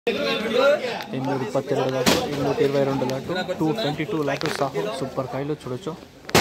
ఎనిమిది ఇప్పత్తెరడు దాకా ఎనిమిది ఇరవై రెండు దాకా టూ ట్వంటీ టూ ల్యాక్ సాహో సూపర్ కాయలు చూడొచ్చు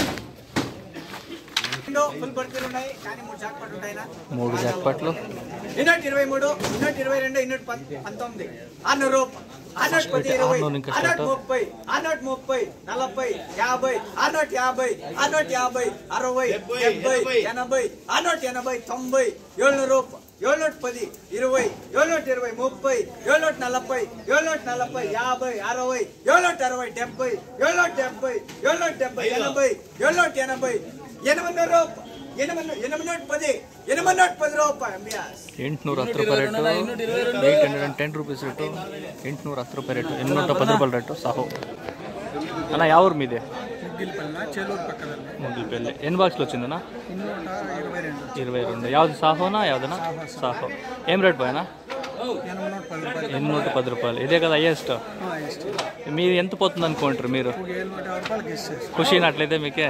రెండు ఫుల్ బర్తీలు ఉన్నాయి కానీ మూడు జాక్పాట్లు ఉంటాయినా మూడు జాక్పాట్లు ఇన్నోటి ఇరవై మూడు ఇన్నోటి ఇరవై రెండు ఇన్నోటి పం- పంతొమ్మిది ఆర్నూరు రూపాయలు ఆర్నోట్ పది ఇరవై ఆర్నూరు ఇంకా ఆర్నోట్ స్టార్ట్. ముప్పై ఆర్నోట్ ముప్పై నలభై యాభై ఆర్నోట్ యాభై ఆర్నోట్ యాభై అరవై డెబ్బై ఎనభై ఆర్నోట్ ఎనభై తొంభై ఏಳ್ನೂರು రూపాయలు ఏಳ್నూట పది ఇరవై ఏಳ್నూట ఇరవై ముప్పై ఏಳ್నూట నలభై ఏಳ್నూట నలభై యాభై అరవై ఏಳ್నూట అరవై డెబ్బై ఏಳ್నూట డెబ్బై ఏಳ್నూట డెబ్బై ఎనభై ఏಳ್నూట ఎనభై ఎనిమిది రూపాయలు ఎనిమిది ఎనిమిది నూట పది ఎనిమిది నూట పది రూపాయలు ఎంబీఆర్స్ ಎಂಟುನೂರ ಹತ್ತು ರೂಪಾಯಿ rate eight hundred and ten rupees rate ಎಂಟುನೂರ ಹತ್ತು ರೂಪಾಯಿ ರೇಟು ಎಣ್ಣೂರ ಪది ರೂಪಾಯಿ ರೇಟು ಸಾಹು అన్న ಯಾವ ఊరు మీదే ముగ్గిలపల్లి చేలూరు పక్కದಲ್ಲಿ ముగ్గులపల్లి ఎన్ని బాక్స్లు వచ్చిందన్నా ಇನ್ನೂట ఇరవై రెండు ఇరవై రెండు యాವ್ದು సాహోనా యాವ್దనా సాహో ఏం రేట్ పోయినా ఎనభై నూట పది రూపాయలు ఎన్నూట పది రూపాయలు ఇదే కదా హైయెస్ట్ ఇష్టం మీరు ఎంత పోతుంది అనుకుంటారు మీరు ఒక ఏడు నూట యాభై రూపాయలకి ఇచ్చేసి ఖుషి అట్లయితే మీకే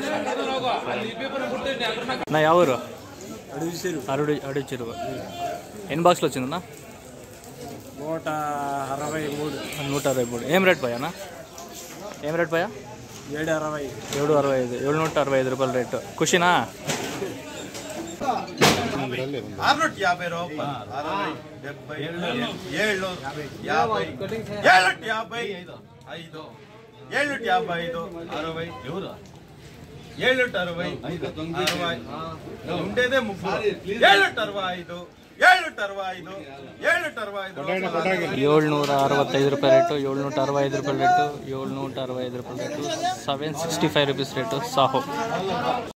నా ఎవరు అరుడు అడుగు చెరువు ఎన్ని బాక్స్లు వచ్చిందన్నా నూట అరవై మూడు నూట అరవై మూడు ఏం రేట్ పోయానా ఏం రేట్ పోయా ఏడు అరవై ఏడు అరవై ఐదు ఏడు నూట అరవై ఐదు రూపాయల రేటు ఖుషినా ఆరునూట యాభై రూపాయలు అరవై డెబ్బై ఏళ్ళు యాభై ఏళ్ళుట యాభై ఐదు ఏళ్ళుట యాభై ఐదు అరవై ఎవరు ఏళ్ళుట అరవై అరవై ఉండేదే ముగ్గురు ఏళ్ళుట అరవై ఐదు ఏళ్ళుట అరవై ఐదు ఏళ్ళుట అరవై ఐదు ಏಳ್ನೂರ ಅರವತ್ತೈದು ರೂಪಾಯಿ ರೇಟು ಏಳ್ನೂರ ಅರವೈದು ರೂಪಾಯಿ ರೇಟು ಏಳ್ನೂರ ಅರವೈದು ರೂಪಾಯಿ rate seven sixty five rupees rate Sahu